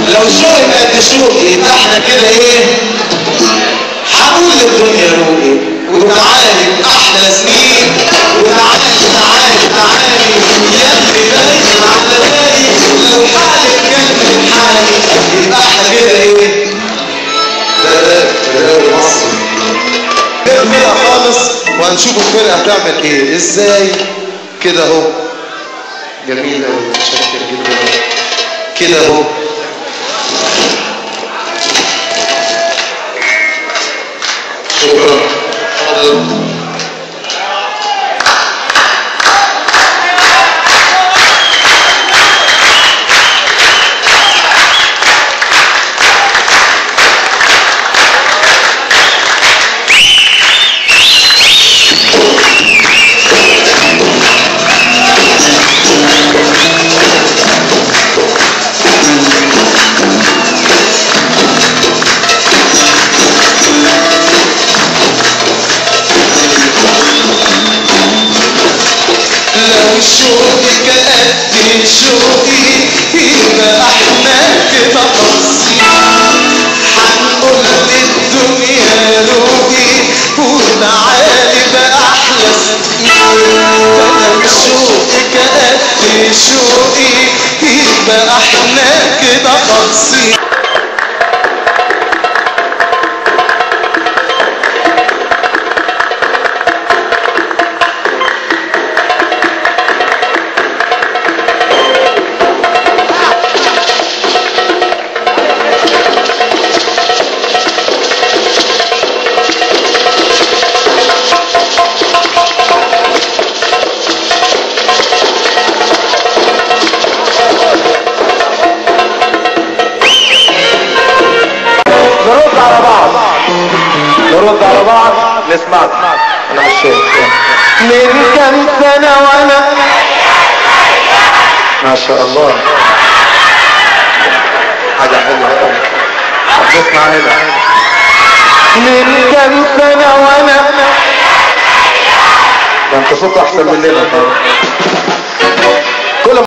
لو شوقي ما قد شوقي يبقى احنا كده ايه هقول للدنيا روقي وتعالي احلى سنين وتعالي تعالي تعالي يا اللي باين على بالي لو حالك كان من حالي يبقى احنا كده ايه ده ده ده مصر كده خالص وهنشوف الفرقه هتعمل ايه ازاي كده اهو جميل قوي متشكر جدا كده اهو شكرا حاضر لو شوقك قد شوقي يبقى احنا كده قاصين هنقول للدنيا روقي وتعالي بقى احلى سنين لو شوقك قد شوقي يبقى احنا كده قاصين نرد على بعض نرد على بعض نسمعك انا مش شايف من كام سنة وانا ما شاء الله حاجة حلوة قوي نسمع هنا من كام سنة وانا ده انت صوت احسن مننا طبعا